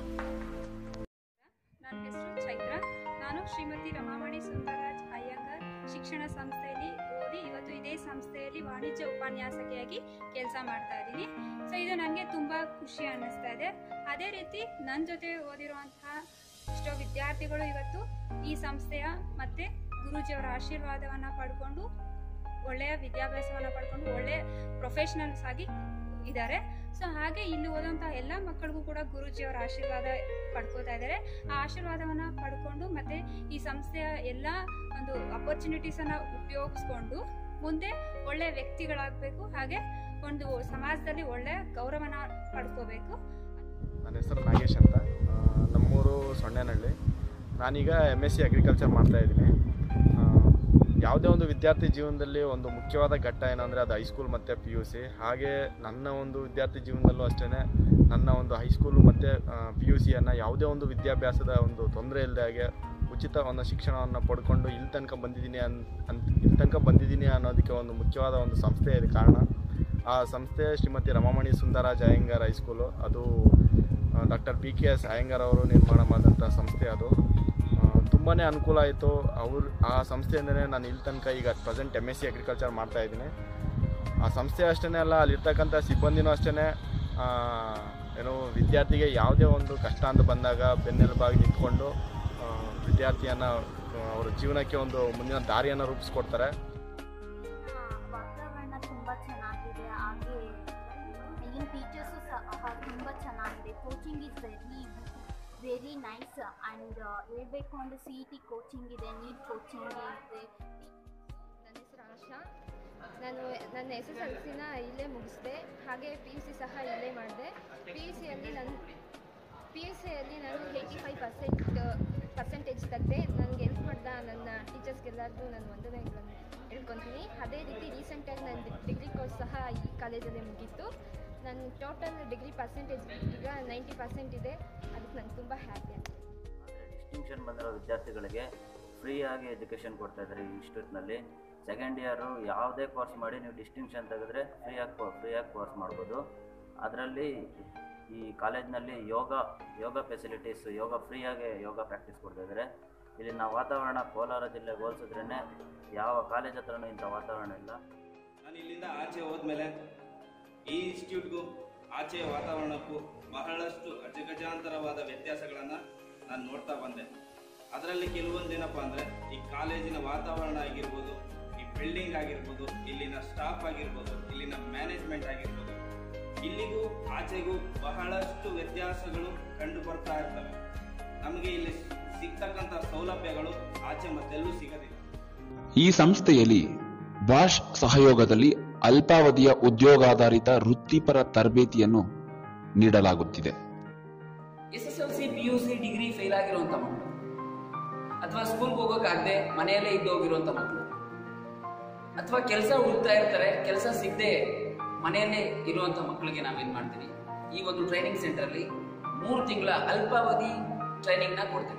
ನನ್ನ ಹೆಸರು ಚೈತ್ರ ನಾನು ಶ್ರೀಮತಿ ರಮಾಮಣಿ ಸುಂದರರಾಜ್ ಅಯ್ಯಂಗರ್ ಶಿಕ್ಷಣ ಸಂಸ್ಥೆಯಲ್ಲಿ ಓದಿ ಇವತ್ತು ಇದೇ ಸಂಸ್ಥೆಯಲ್ಲಿ ವಾಣಿಜ್ಯ ಉಪನ್ಯಾಸಕಿಯಾಗಿ ಕೆಲಸ ಮಾಡ್ತಾ ಇದ್ದೀನಿ ಸೊ ಇದು ನನಗೆ ತುಂಬ ಖುಷಿ ಅನ್ನಿಸ್ತಾ ಇದೆ ಅದೇ ರೀತಿ ನನ್ನ ಜೊತೆ ಓದಿರುವಂತಹ ಎಷ್ಟೋ ವಿದ್ಯಾರ್ಥಿಗಳು ಇವತ್ತು ಈ ಸಂಸ್ಥೆಯ ಮತ್ತೆ ಗುರೂಜಿಯವರ ಆಶೀರ್ವಾದವನ್ನು ಪಡ್ಕೊಂಡು ಒಳ್ಳೆಯ ವಿದ್ಯಾಭ್ಯಾಸವನ್ನು ಪಡ್ಕೊಂಡು ಒಳ್ಳೆಯ ಪ್ರೊಫೆಷನಲ್ಸ್ ಆಗಿ ಇದ್ದಾರೆ ಸೊ ಹಾಗೆ ಇಲ್ಲಿ ಓದುವಂತಹ ಎಲ್ಲ ಮಕ್ಕಳಿಗೂ ಕೂಡ ಗುರೂಜಿಯವರ ಆಶೀರ್ವಾದ ಪಡ್ಕೋತಾ ಇದ್ದಾರೆ ಆ ಆಶೀರ್ವಾದವನ್ನು ಪಡ್ಕೊಂಡು ಮತ್ತೆ ಈ ಸಂಸ್ಥೆಯ ಎಲ್ಲ ಒಂದು ಅಪರ್ಚುನಿಟೀಸನ್ನು ಉಪಯೋಗಿಸ್ಕೊಂಡು ಮುಂದೆ ಒಳ್ಳೆಯ ವ್ಯಕ್ತಿಗಳಾಗಬೇಕು ಹಾಗೆ ಒಂದು ಸಮಾಜದಲ್ಲಿ ಒಳ್ಳೆಯ ಗೌರವನ ಪಡ್ಕೋಬೇಕು ನನ್ನ ಹೆಸರು ನಾಗೇಶ್ ಅಂತ ಆ, ನಮ್ಮೂರು ಸೊಣ್ಣೆನಹಳ್ಳಿ ನಾನೀಗ ಎಮ್ ಎಸ್ ಸಿ ಅಗ್ರಿಕಲ್ಚರ್ ಮಾಡ್ತಾ ಇದ್ದೀನಿ ಯಾವುದೇ ಒಂದು ವಿದ್ಯಾರ್ಥಿ ಜೀವನದಲ್ಲಿ ಒಂದು ಮುಖ್ಯವಾದ ಘಟ್ಟ ಏನಂದರೆ ಅದು ಹೈಸ್ಕೂಲ್ ಮತ್ತು ಪಿ ಯು ಸಿ ಹಾಗೆ ನನ್ನ ಒಂದು ವಿದ್ಯಾರ್ಥಿ ಜೀವನದಲ್ಲೂ ಅಷ್ಟೇ ನನ್ನ ಒಂದು ಹೈಸ್ಕೂಲು ಮತ್ತು ಪಿ ಯು ಸಿಯನ್ನು ಯಾವುದೇ ಒಂದು ವಿದ್ಯಾಭ್ಯಾಸದ ಒಂದು ತೊಂದರೆ ಇಲ್ಲದೆ ಹಾಗೆ ಉಚಿತ ಒಂದು ಶಿಕ್ಷಣವನ್ನು ಪಡ್ಕೊಂಡು ಇಲ್ಲಿ ತನಕ ಬಂದಿದ್ದೀನಿ ಅನ್ ಅಂತ ಇಲ್ಲಿ ತನಕ ಬಂದಿದ್ದೀನಿ ಅನ್ನೋದಕ್ಕೆ ಒಂದು ಮುಖ್ಯವಾದ ಒಂದು ಸಂಸ್ಥೆ ಇದೆ ಕಾರಣ ಆ ಸಂಸ್ಥೆ ಶ್ರೀಮತಿ ರಮಾಮಣಿ ಸುಂದರಾಜ್ ಅಯ್ಯಂಗಾರ್ ಹೈಸ್ಕೂಲು ಅದು doctor P K S Iyengar ಅವರು ನಿರ್ಮಾಣ ಮಾಡಿದಂಥ ಸಂಸ್ಥೆ ಅದು ತುಂಬಾ ಅನುಕೂಲ ಆಯಿತು ಅವ್ರು ಆ ಸಂಸ್ಥೆಯಿಂದನೇ ನಾನು ಇಲ್ಲಿ ತನಕ ಈಗ present M S C agriculture ಮಾಡ್ತಾ ಇದ್ದೀನಿ ಆ ಸಂಸ್ಥೆ ಅಷ್ಟೇ ಅಲ್ಲ ಅಲ್ಲಿರ್ತಕ್ಕಂಥ ಸಿಬ್ಬಂದಿನೂ ಅಷ್ಟೇ ಏನು ವಿದ್ಯಾರ್ಥಿಗೆ ಯಾವುದೇ ಒಂದು ಕಷ್ಟ ಅಂತ ಬಂದಾಗ ಬೆನ್ನೆಲುಬಾಗಿ ನಿಂತ್ಕೊಂಡು ಆ, ವಿದ್ಯಾರ್ಥಿಯನ್ನು ಅವರ ಜೀವನಕ್ಕೆ ಒಂದು ಮುಂದಿನ ದಾರಿಯನ್ನು ರೂಪಿಸ್ಕೊಡ್ತಾರೆ ವಾತಾವರಣ ತುಂಬ ಚೆನ್ನಾಗಿದೆ ಹಾಗೆ ಇಲ್ಲಿನ ಟೀಚರ್ಸು ಸಹ ತುಂಬ ಚೆನ್ನಾಗಿದೆ coaching is very very nice and ಹೇಳಬೇಕು ಅಂದರೆ ಸಿ ಇ ಟಿ ಕೋಚಿಂಗ್ ಇದೆ ನೀಟ್ ಕೋಚಿಂಗ್ ಇದೆ ನನ್ನ ಹೆಸರು ಆಶಾ ನಾನು ನನ್ನ ಎಸ್ ಎಸ್ ಎಲ್ ಸಿನ ಇಲ್ಲೇ ಮುಗಿಸಿದೆ ಹಾಗೆ ಪಿ ಯು ಸಿ ಸಹ ಇಲ್ಲೇ ಮಾಡಿದೆ ಪಿ ಯು ಸಿಯಲ್ಲಿ ನನ್ನ ಪಿ ಯು ಸಿಯಲ್ಲಿ ನಾನು ಏಯ್ಟಿ ಫೈವ್ ಪರ್ಸೆಂಟ್ ಪರ್ಸೆಂಟೇಜ್ ತೆಗೆದೆ ನನಗೆ ಹೆಲ್ಪ್ ಮಾಡಿದ ನನ್ನ ಟೀಚರ್ಸ್ಗೆಲ್ಲರಿಗೂ ನಾನು ವಂದನೆಗಳನ್ನು ಹೇಳ್ಕೊತೀನಿ ಅದೇ ರೀತಿ ರೀಸೆಂಟಾಗಿ ನನ್ನ ಡಿಗ್ರಿ ಕೋರ್ಸ್ ಸಹ ಈ ಕಾಲೇಜಲ್ಲೇ ಮುಗೀತು ನನ್ನ ಟೋಟಲ್ ಡಿಗ್ರಿ ಪರ್ಸೆಂಟೇಜ್ ಈಗ ನೈಂಟಿ ಪರ್ಸೆಂಟ್ ಇದೆ ಅದಕ್ಕೆ ನನಗೆ ತುಂಬ ಹ್ಯಾಪಿ ಆಗಿದೆ ಡಿಸ್ಟಿಂಕ್ಷನ್ ಬಂದಿರೋ ವಿದ್ಯಾರ್ಥಿಗಳಿಗೆ ಫ್ರೀಯಾಗಿ ಎಜುಕೇಷನ್ ಕೊಡ್ತಾ ಇದ್ದಾರೆ ಈ ಇನ್ಸ್ಟಿಟ್ಯೂಟ್ನಲ್ಲಿ ಸೆಕೆಂಡ್ ಇಯರು ಯಾವುದೇ ಕೋರ್ಸ್ ಮಾಡಿ ನೀವು ಡಿಸ್ಟಿಂಕ್ಷನ್ ತೆಗೆದ್ರೆ ಫ್ರೀಯಾಗಿ ಫ್ರೀಯಾಗಿ ಕೋರ್ಸ್ ಮಾಡ್ಬೋದು ಅದರಲ್ಲಿ ಈ ಕಾಲೇಜ್ನಲ್ಲಿ ಯೋಗ ಯೋಗ ಫೆಸಿಲಿಟೀಸ್ ಯೋಗ ಫ್ರೀಯಾಗಿ ಯೋಗ ಪ್ರಾಕ್ಟೀಸ್ ಕೊಡ್ತಾ ಇದ್ದಾರೆ ಇಲ್ಲಿನ ವಾತಾವರಣ ಕೋಲಾರ ಜಿಲ್ಲೆಗೆ ಹೋಲಿಸಿದ್ರೇ ಯಾವ ಕಾಲೇಜ್ ಹತ್ರನೂ ಇಂಥ ವಾತಾವರಣ ಇಲ್ಲ ನಾನು ಇಲ್ಲಿಂದ ಆಚೆ ಹೋದ್ಮೇಲೆ ಈ ಇನ್ಸ್ಟಿಟ್ಯೂಟ್ಗೂ ಆಚೆಯ ವಾತಾವರಣಕ್ಕೂ ಬಹಳಷ್ಟು ಅಜಗಜಾಂತರವಾದ ವ್ಯತ್ಯಾಸಗಳನ್ನು ನಾನು ನೋಡ್ತಾ ಬಂದೆ ಅದರಲ್ಲಿ ಕೆಲವೊಂದು ಏನಪ್ಪ ಅಂದರೆ ಈ ಕಾಲೇಜಿನ ವಾತಾವರಣ ಆಗಿರ್ಬೋದು ಈ ಬಿಲ್ಡಿಂಗ್ ಆಗಿರ್ಬೋದು ಇಲ್ಲಿನ ಸ್ಟಾಫ್ ಆಗಿರ್ಬೋದು ಇಲ್ಲಿನ ಮ್ಯಾನೇಜ್ಮೆಂಟ್ ಆಗಿರ್ಬೋದು ಇಲ್ಲಿಗೂ ಆಚೆಗೂ ಬಹಳಷ್ಟು ವ್ಯತ್ಯಾಸಗಳು ಕಂಡು ಬರ್ತಾ ಇರ್ತವೆ ನಮಗೆ ಇಲ್ಲಿ ಸಿಗ್ತಕ್ಕಂಥ ಸೌಲಭ್ಯಗಳು ಆಚೆ ಮತ್ತೆಲ್ಲೂ ಸಿಗೋದಿಲ್ಲ ಈ ಸಂಸ್ಥೆಯಲ್ಲಿ ಬಾಷ್ ಸಹಯೋಗದಲ್ಲಿ ಅಲ್ಪಾವಧಿಯ ಉದ್ಯೋಗಾಧಾರಿತ ವೃತ್ತಿಪರ ತರಬೇತಿಯನ್ನು ನೀಡಲಾಗುತ್ತಿದೆ S S L C P U C degree fail ಆಗಿರುವಂಥ ಮಕ್ಕಳು ಅಥವಾ ಸ್ಕೂಲ್ಗೆ ಹೋಗೋಕ್ಕಾಗದೆ ಮನೆಯಲ್ಲೇ ಇದ್ದು ಹೋಗಿರುವಂಥ ಮಕ್ಕಳು ಅಥವಾ ಕೆಲಸ ಹುಡುಕ್ತಾ ಇರ್ತಾರೆ ಕೆಲಸ ಸಿಗದೆ ಮನೆಯಲ್ಲೇ ಇರುವಂಥ ಮಕ್ಕಳಿಗೆ ನಾವೇನು ಮಾಡ್ತೀವಿ ಈ ಒಂದು ಟ್ರೈನಿಂಗ್ ಸೆಂಟರ್ಲಿ ಮೂರು ತಿಂಗಳ ಅಲ್ಪಾವಧಿ ಟ್ರೈನಿಂಗ್ನ ಕೊಡ್ತೀವಿ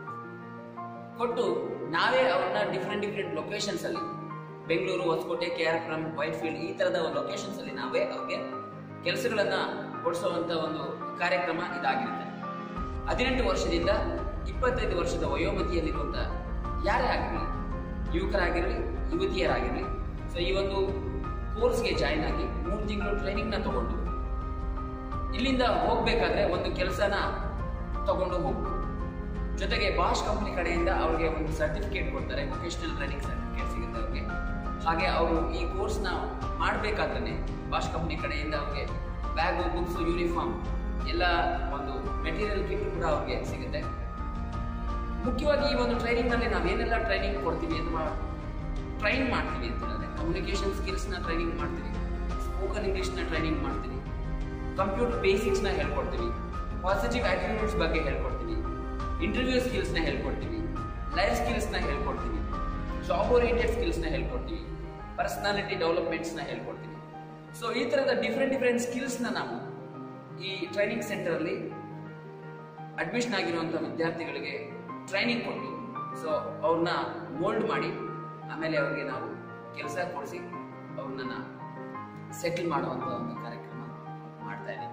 ಕೊಟ್ಟು ನಾವೇ ಅವ್ರನ್ನ ಡಿಫ್ರೆಂಟ್ ಡಿಫ್ರೆಂಟ್ ಲೊಕೇಶನ್ಸ್ ಅಲ್ಲಿ Bengaluru Hoskote K R Puram Whitefield ಈ ತರದ ಒಂದು ಲೊಕೇಶನ್ಸ್ ಅಲ್ಲಿ ನಾವೇ ಅವ್ರಿಗೆ ಕೆಲಸಗಳನ್ನ ಕೊಡಿಸುವಂತ ಒಂದು ಕಾರ್ಯಕ್ರಮ ಇದಾಗಿರುತ್ತೆ ಹದಿನೆಂಟು ವರ್ಷದಿಂದ ಇಪ್ಪತ್ತೈದು ವರ್ಷದ ವಯೋಮಿತಿಯಲ್ಲಿರುವಂತ ಯಾರೇ ಆಗಿರಲಿ ಯುವಕರಾಗಿರಲಿ ಯುವತಿಯರಾಗಿರಲಿ ಸೊ ಈ ಒಂದು ಕೋರ್ಸ್ಗೆ ಜಾಯಿನ್ ಆಗಿ ಮೂರು ತಿಂಗಳು ಟ್ರೈನಿಂಗ್ನ ತಗೊಂಡು ಇಲ್ಲಿಂದ ಹೋಗ್ಬೇಕಾದ್ರೆ ಒಂದು ಕೆಲಸನ ತಗೊಂಡು ಹೋಗ್ಬೋದು ಜೊತೆಗೆ ಬಾಷ್ ಕಂಪ್ನಿ ಕಡೆಯಿಂದ ಅವ್ರಿಗೆ ಒಂದು ಸರ್ಟಿಫಿಕೇಟ್ ಕೊಡ್ತಾರೆ ವೊಕೇಶನಲ್ ಟ್ರೈನಿಂಗ್ ಸರ್ಟಿಫಿಕೇಟ್ ಸಿಗುತ್ತೆ ಅವ್ರಿಗೆ ಹಾಗೆ ಅವರು ಈ ಕೋರ್ಸ್ನ ಮಾಡಬೇಕಾದ್ರೆ ಬಾಷ್ ಕಂಪ್ನಿ ಕಡೆಯಿಂದ ಅವ್ರಿಗೆ ಬ್ಯಾಗು ಬುಕ್ಸು ಯೂನಿಫಾರ್ಮ್ ಎಲ್ಲ ಒಂದು ಮೆಟೀರಿಯಲ್ ಕಿಟ್ ಕೂಡ ಅವ್ರಿಗೆ ಸಿಗುತ್ತೆ ಮುಖ್ಯವಾಗಿ ಈ ಒಂದು ಟ್ರೈನಿಂಗ್ನಲ್ಲಿ ನಾವೇನೆಲ್ಲ ಟ್ರೈನಿಂಗ್ ಕೊಡ್ತೀವಿ ಅಥವಾ ಟ್ರೈನ್ ಮಾಡ್ತೀವಿ ಅಂತ ಹೇಳಿದ್ರೆ ಕಮ್ಯುನಿಕೇಷನ್ ಸ್ಕಿಲ್ಸ್ನ ಟ್ರೈನಿಂಗ್ ಮಾಡ್ತೀವಿ ಸ್ಪೋಕನ್ ಇಂಗ್ಲೀಷ್ನ ಟ್ರೈನಿಂಗ್ ಮಾಡ್ತೀವಿ ಕಂಪ್ಯೂಟರ್ ಬೇಸಿಕ್ಸ್ನ ಹೇಳ್ಕೊಡ್ತೀವಿ ಪಾಸಿಟಿವ್ ಆಟಿಟ್ಯೂಡ್ಸ್ ಬಗ್ಗೆ ಹೇಳ್ಕೊಡ್ತೀವಿ ಇಂಟರ್ವ್ಯೂ ಸ್ಕಿಲ್ಸ್ನ ಹೇಳ್ಕೊಡ್ತೀವಿ ಲೈಫ್ ಸ್ಕಿಲ್ಸ್ನ ಹೇಳ್ಕೊಡ್ತೀವಿ ಜಾಬ್ ಓರಿಯೆಂಟೆಡ್ ಸ್ಕಿಲ್ಸ್ನ ಹೇಳ್ಕೊಡ್ತೀವಿ ಪರ್ಸನಾಲಿಟಿ ಡೆವಲಪ್ಮೆಂಟ್ಸ್ನ ಹೇಳ್ಕೊಡ್ತೀವಿ ಸೊ ಈ ಥರದ ಡಿಫ್ರೆಂಟ್ ಡಿಫ್ರೆಂಟ್ ಸ್ಕಿಲ್ಸ್ನ ನಾವು ಈ ಟ್ರೈನಿಂಗ್ ಸೆಂಟರಲ್ಲಿ ಅಡ್ಮಿಷನ್ ಆಗಿರುವಂಥ ವಿದ್ಯಾರ್ಥಿಗಳಿಗೆ ಟ್ರೈನಿಂಗ್ ಕೊಟ್ಟು ಸೊ ಅವ್ರನ್ನ ಮೋಲ್ಡ್ ಮಾಡಿ ಆಮೇಲೆ ಅವ್ರಿಗೆ ನಾವು ಕೆಲಸ ಕೊಡಿಸಿ ಅವ್ರನ್ನ ಸೆಟಲ್ ಮಾಡುವಂಥ ಒಂದು ಕಾರ್ಯಕ್ರಮ ಮಾಡ್ತಾ ಇದ್ದೀವಿ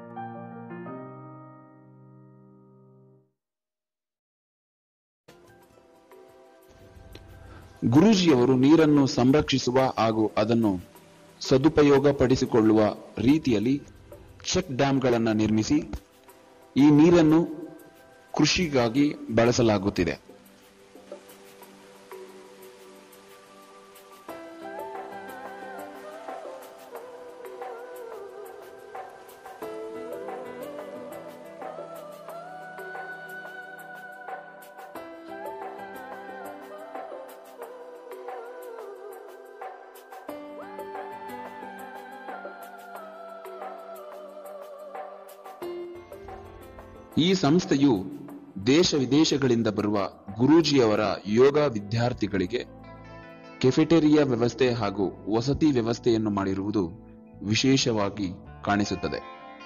ಗುರೂಜಿಯವರು ನೀರನ್ನು ಸಂರಕ್ಷಿಸುವ ಹಾಗೂ ಅದನ್ನು ಸದುಪಯೋಗ ಪಡಿಸಿಕೊಳ್ಳುವ ರೀತಿಯಲ್ಲಿ ಚೆಕ್ ಡ್ಯಾಂಗಳನ್ನು ನಿರ್ಮಿಸಿ ಈ ನೀರನ್ನು ಕೃಷಿಗಾಗಿ ಬಳಸಲಾಗುತ್ತಿದೆ ಈ ಸಂಸ್ಥೆಯು ದೇಶ ವಿದೇಶಗಳಿಂದ ಬರುವ ಗುರೂಜಿಯವರ ಯೋಗ ವಿದ್ಯಾರ್ಥಿಗಳಿಗೆ ಕೆಫೆಟೇರಿಯಾ ವ್ಯವಸ್ಥೆ ಹಾಗೂ ವಸತಿ ವ್ಯವಸ್ಥೆಯನ್ನು ಮಾಡಿರುವುದು ವಿಶೇಷವಾಗಿ ಕಾಣಿಸುತ್ತದೆ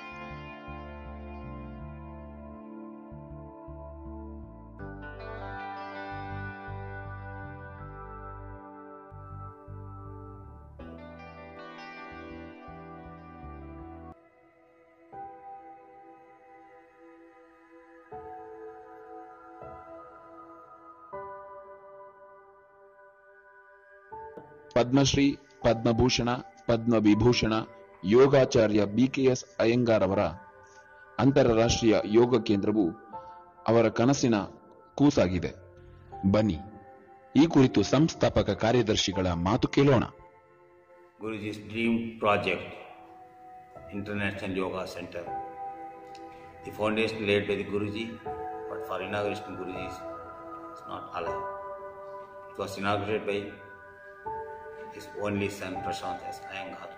ಪದ್ಮಶ್ರೀ ಪದ್ಮಭೂಷಣ ಪದ್ಮವಿಭೂಷಣ ಯೋಗಾಚಾರ್ಯ ಬಿಕೆಎಸ್ ಅಯ್ಯಂಗಾರ್ ಅವರ ಅಂತಾರಾಷ್ಟ್ರೀಯ ಯೋಗ ಕೇಂದ್ರವು ಅವರ ಕನಸಿನ ಕೂಸಾಗಿದೆ ಬನ್ನಿ ಈ ಕುರಿತು ಸಂಸ್ಥಾಪಕ ಕಾರ್ಯದರ್ಶಿಗಳ ಮಾತು ಕೇಳೋಣ Guruji's dream project, International Yoga Center. The foundation laid by the Guruji, but for inauguration, Guruji is is not alive. It was inaugurated by his only son, Prashant S. Iyengar.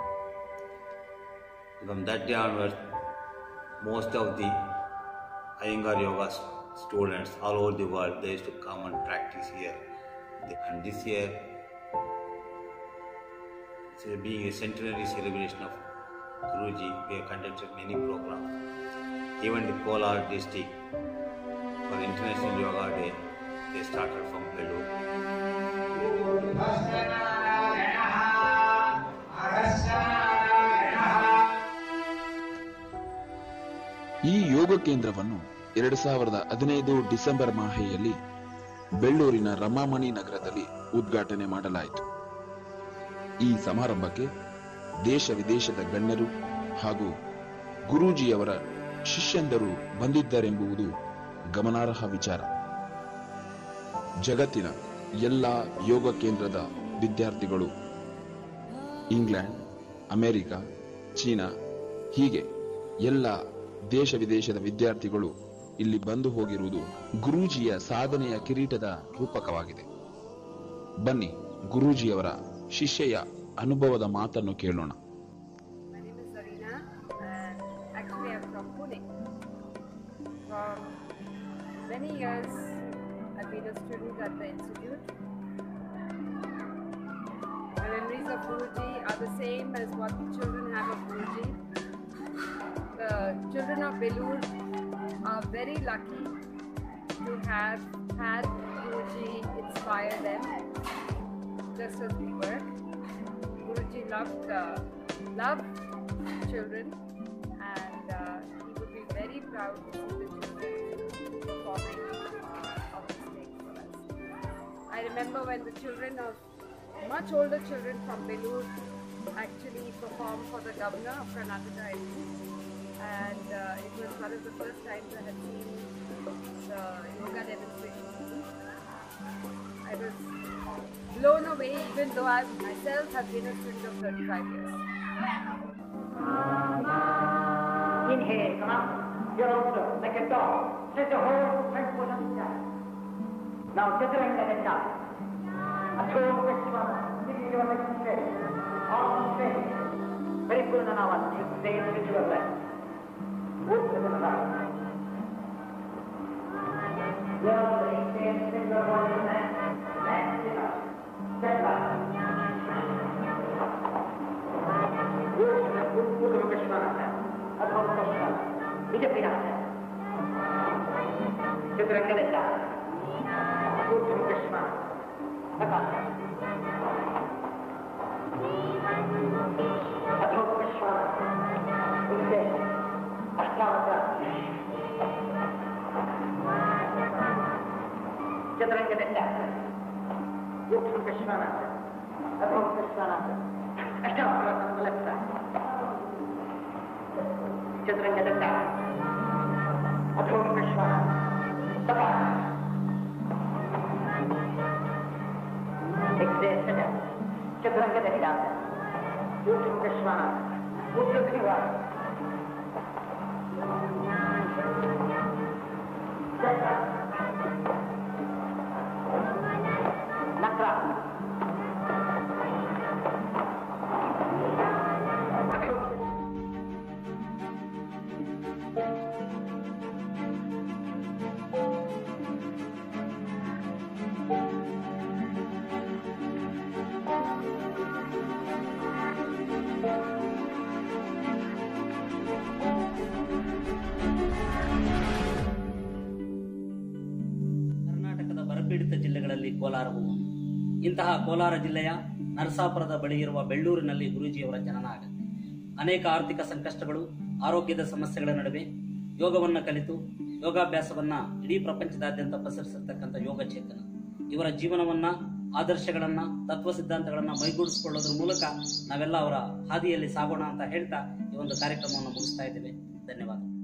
From that day onwards, most of the Iyengar Yoga s- students all over the world, they used to come and practice here. And this year, so being a centenary celebration of Guruji, we have conducted many programs. Even the Kolar district, for International Yoga Day, they started from Belur. ಈ ಯೋಗ ಕೇಂದ್ರವನ್ನು ಎರಡು ಸಾವಿರದ ಹದಿನೈದು December ಮಾಹೆಯಲ್ಲಿ ಬೆಳ್ಳೂರಿನ Ramamani ನಗರದಲ್ಲಿ ಉದ್ಘಾಟನೆ ಮಾಡಲಾಯಿತು ಈ ಸಮಾರಂಭಕ್ಕೆ ದೇಶ ವಿದೇಶದ ಗಣ್ಯರು ಹಾಗೂ ಗುರೂಜಿಯವರ ಶಿಷ್ಯಂದರು ಬಂದಿದ್ದರೆಂಬುದು ಗಮನಾರ್ಹ ವಿಚಾರ ಜಗತ್ತಿನ ಎಲ್ಲ ಯೋಗ ಕೇಂದ್ರದ ವಿದ್ಯಾರ್ಥಿಗಳು ಇಂಗ್ಲೆಂಡ್ ಅಮೆರಿಕ ಚೀನಾ ಹೀಗೆ ಎಲ್ಲ ದೇಶ ವಿದೇಶದ ವಿದ್ಯಾರ್ಥಿಗಳು ಇಲ್ಲಿ ಬಂದು ಹೋಗಿರುವುದು ಗುರೂಜಿಯ ಸಾಧನೆಯ ಕಿರೀಟದ ರೂಪಕವಾಗಿದೆ ಬನ್ನಿ ಗುರೂಜಿಯವರ ಶಿಷ್ಯೆಯ ಅನುಭವದ ಮಾತನ್ನು ಕೇಳೋಣ My name is Zarina, and actually I'm from Pune. For many years, I've been a student at the institute. My memories of Guruji are the same as what the children have of Guruji. The children of Belur are very lucky to have had Guruji inspire them, just as we were. Guruji loved uh, loved children, and uh, he would be very proud to see the children performing uh, on the stage for us. I remember when the children of much older children from Belur actually performed for the governor of Karnataka, I think, and uh, it was one of the first times I had seen the yoga demonstration. I was blown away even though I myself have been a student of 35 years. Inhale, come up. Your outro, like a dog. Stretch the whole front portion down. Now, Chaturanga and down. Acho Vishwana. This is your next straight. Arm straight. Very good, Nanavan. You say it with your left. Move to the right. Your right hand, finger one in hand. Left in up. Step back. Move to the Move to Vishwana. Adho Vishwana. Vijapinata. Chaturanga down. Uttam Krishna. Akasa. Adho Krishna. Unse. Ashtavata. Chaturanga Danda. Uttam Krishna. Adho Krishna. Ashtavata on the left side. Chaturanga Danda. Adho Krishna. Akasa. Exhale, sit up. Chaturanga Dahidasa. Uttam Krishna. Uttam Kriva. Jata. Nakra. ಕರ್ನಾಟಕದ ಬರಪೀಡಿತ ಜಿಲ್ಲೆಗಳಲ್ಲಿ ಕೋಲಾರವು ಒಂದು. ಇಂತಹ ಕೋಲಾರ ಜಿಲ್ಲೆಯ ನರಸಾಪುರದ ಬಳಿ ಇರುವ ಬೆಳ್ಳೂರಿನಲ್ಲಿ ಗುರೂಜಿಯವರ ಜನನ ಆಗುತ್ತೆ ಅನೇಕ ಆರ್ಥಿಕ ಸಂಕಷ್ಟಗಳು ಆರೋಗ್ಯದ ಸಮಸ್ಯೆಗಳ ನಡುವೆ ಯೋಗವನ್ನ ಕಲಿತು ಯೋಗಾಭ್ಯಾಸವನ್ನ ಇಡೀ ಪ್ರಪಂಚದಾದ್ಯಂತ ಪಸರಿಸಿರ್ತಕ್ಕಂಥ ಯೋಗ ಚೇತನ ಇವರ ಜೀವನವನ್ನ ಆದರ್ಶಗಳನ್ನ ತತ್ವ ಸಿದ್ಧಾಂತಗಳನ್ನ ಮೈಗೂಡಿಸಿಕೊಳ್ಳೋದ್ರ ಮೂಲಕ ನಾವೆಲ್ಲ ಅವರ ಹಾದಿಯಲ್ಲಿ ಸಾಗೋಣ ಅಂತ ಹೇಳ್ತಾ ಈ ಒಂದು ಕಾರ್ಯಕ್ರಮವನ್ನು ಮುಗಿಸ್ತಾ ಇದ್ದೇವೆ ಧನ್ಯವಾದ